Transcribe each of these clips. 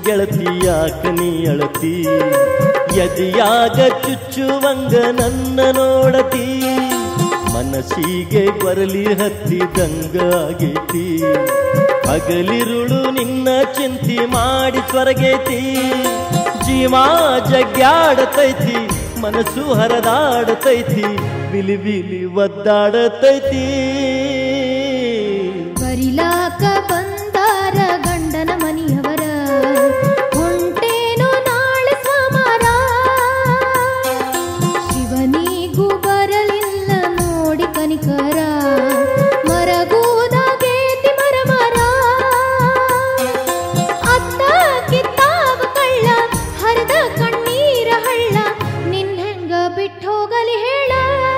ಗೆಳತಿ ಯಾಕ ನೀ ಅಳತಿ ಎದಿಯಾಗ ಚುಚ್ಚುವಂಗ ನನ್ನ ನೋಡತಿ ಮನಸ್ಸಿಗೆ ಬರಲಿ ಹತ್ತಿದಂಗ ಆಗೈತಿ ಹಗಲಿರುಳು ನಿನ್ನ ಚಿಂತಿ ಮಾಡಿ ಸ್ವರ್ಗೈತಿ ಜೀವ ಜಗ್ಗಾಡತೈತಿ ಮನಸ್ಸು ಹರದಾಡತೈತಿ ಬಿಲಿ ಬಿಲಿ ಒದ್ದಾಡತೈತಿ ಬರಿಲಾಕ ಬಂದಾರ ಗಂಡನ ಮನಿಯವರ ಹೊಂಟೇನೋ ನಾಳೆ ಸೋಮಾರ ಶಿವನಿಗೂ ಬರಲಿಲ್ಲ ನೋಡಿ ಕನಿಕರ ಮರಗೂದಾಗೇತಿ ಮರ ಮರ ಅತ್ತ ಕಿತ್ತಾವ ಕಳ್ಳ ಹರಿದ ಕಣ್ಣೀರ ಹಳ್ಳ ನಿನ್ ಹೆಂಗ ಬಿಟ್ಟು ಹೋಗಲಿ ಹೇಳ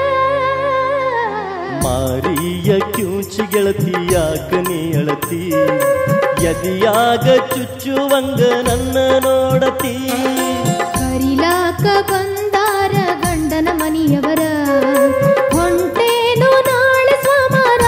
ಮಾರಿಯ ಕ್ಯೂಚಿ ಗೆಳತಿ ಯಾಕ ನೀ ಅಳತಿ ಎದಿಯಾಗ ಚುಚ್ಚುವಂಗ ನನ್ನ ನೋಡತಿ ಕರಿಲಾಕ ಬಂದಾರ ಗಂಡನ ಮನಿಯವರ ಹೊಂಟೇನು ನಾಳೆ ಸೋಮಾರ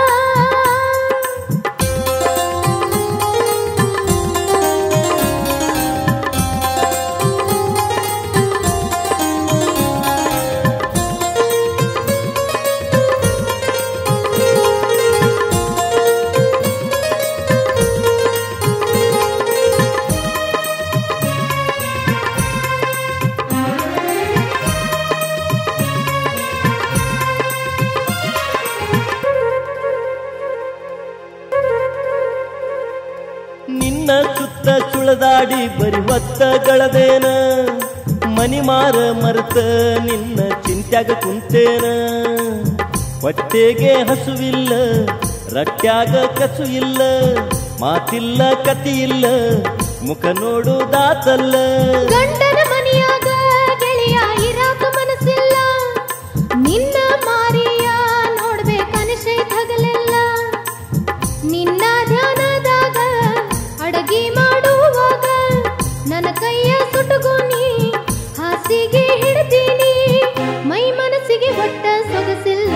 ನಿನ್ನ ಸುತ್ತ ಸುಳದಾಡಿ ಬರಿ ಒತ್ತ ಗಳದೇನ ಮನಿ ಮಾರ ಮರೆತ ನಿನ್ನ ಚಿಂತ್ಯಾಗ ಕುಂತೇನ ಹೊಟ್ಟೆಗೆ ಹಸುವಿಲ್ಲ ರಟ್ಯಾಗ ಕಸು ಇಲ್ಲ ಮಾತಿಲ್ಲ ಕತಿ ಇಲ್ಲ ಮುಖ ನೋಡುದಾತಲ್ಲ ಗಂಡನ ಮನಿಯಾಗ ಗೆಳೆಯ ಇರಾಕ ಮನಸ್ಸಿಲ್ಲ ನಿನ್ನ ಮಾರಿಯ ನೋಡ್ಬೇಕನಿಸೆ ಹಗಲೆಲ್ಲ ನಿನ್ನ ಧ್ಯಾನದಾಗ ಅಡಗಿ ಮಾಡುವಾಗ ನನ್ನ ಕೈಯ ಸುಟುಗೋನಿ ಹಾಸಿಗೆ ಹಿಡ್ತೀನಿ ಮೈ ಮನಸ್ಸಿಗೆ ಒಟ್ಟ ಸೊಗಸಿಲ್ಲ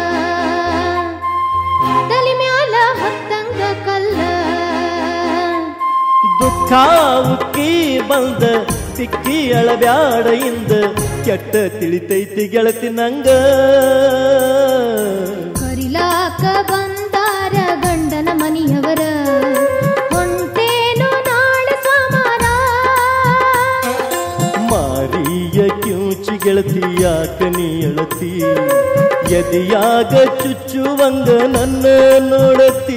ತಲೆ ಮ್ಯಾಲ ಹೊತ್ತಂಗ ಕಲ್ಲ ದುಃಖ ಉಕ್ಕಿ ಬಂದ ಸಿಕ್ಕಿ ಅಳಬ್ಯಾಡ ಇಂದ ಕೆಟ್ಟ ತಿಳಿತೈತಿ ಗೆಳತಿ ನಂಗ ಕರಿಲಾಕ ಬಂದಾರ ಗಂಡನ ಮನಿಯವರ ಹೊಂಟೇನೋ ನಾಳೆ ಸೋಮಾರ ಮಾರಿಯ ಕ್ಯೂಚಿ ಗೆಳತಿ ಯಾಕ ನೀ ಅಳತಿ ಎದಿಯಾಗ ಚುಚ್ಚುವಂಗ ನನ್ನ ನೋಡತಿ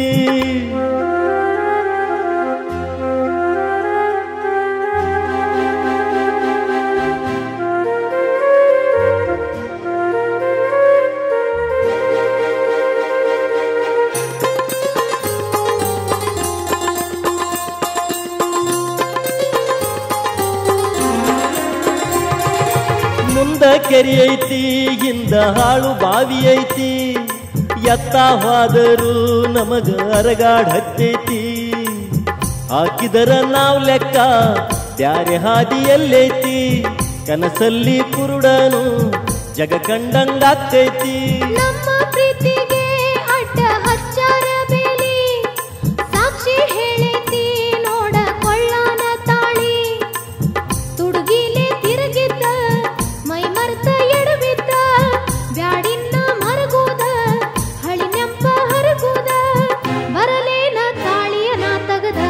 ಮುಂದ ಕೆರಿ ಐತಿ ಹಿಂದ ಹಾಳು ಬಾವಿ ಐತಿ ಎತ್ತ ಹೋದರೂ ನಮಗ ಅರಗಾಡ್ ಹತ್ತೈತಿ ಹಾಕಿದರ ನಾವ್ ಲೆಕ್ಕ ಬ್ಯಾರೆ ಹಾದಿಯಲ್ಲೈತಿ ಕನಸಲ್ಲಿ ಕುರುಡನು ಜಗ ಕಂಡಂಗಾಗ್ತೈತಿ ನಮ್ಮ ಪ್ರೀತಿಗೆ ಅಡ್ಡ ಹಚ್ಚಾರ ಬೇಲಿ ಸಾಕ್ಷಿ ಹೇಳೈತಿ ನೋಡ ಕೊಳ್ಳಾನ ತಾಳಿ ತುಡುಗಿಲೆ ತಿರುಗಿದ್ದ ಮೈ ಮರ್ತ ಎಡವಿದ್ದ ಬ್ಯಾಡಿನ್ನ ಮರಗೋದ ಹಳಿ ನೆಂಪ ಹರಗೋದ ಬರಲೇನ ತಾಳಿಯನ ತಗದ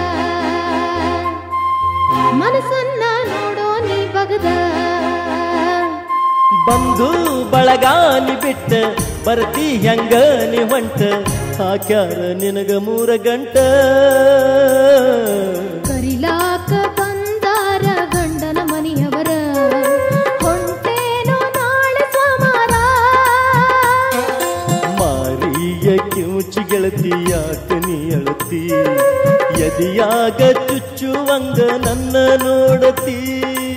ಮನಸ್ಸನ್ನ ನೋಡೋ ನೀ ಬಗದ ಬಂದು ಬಳಗಾನಿ ಬಿಟ್ಟ ಬರ್ತಿ ಹೆಂಗ ನೀ ಹೊಂಟ ಹಾಕ್ಯಾರ ನಿನಗ ಮೂರ ಗಂಟ ಕರಿಲಾಕ ಬಂದಾರ ಗಂಡನ ಮನಿಯವರ ಹೊಂಟೇನೋ ನಾಳೆ ಸೋಮಾರ ಮಾರಿಯ ಕಿವುಚಿ ಗೆಳತಿ ಯಾಕ ನೀ ಅಳತಿ ಎದಿಯಾಗ ಚುಚ್ಚುವಂಗ ನನ್ನ ನೋಡತಿ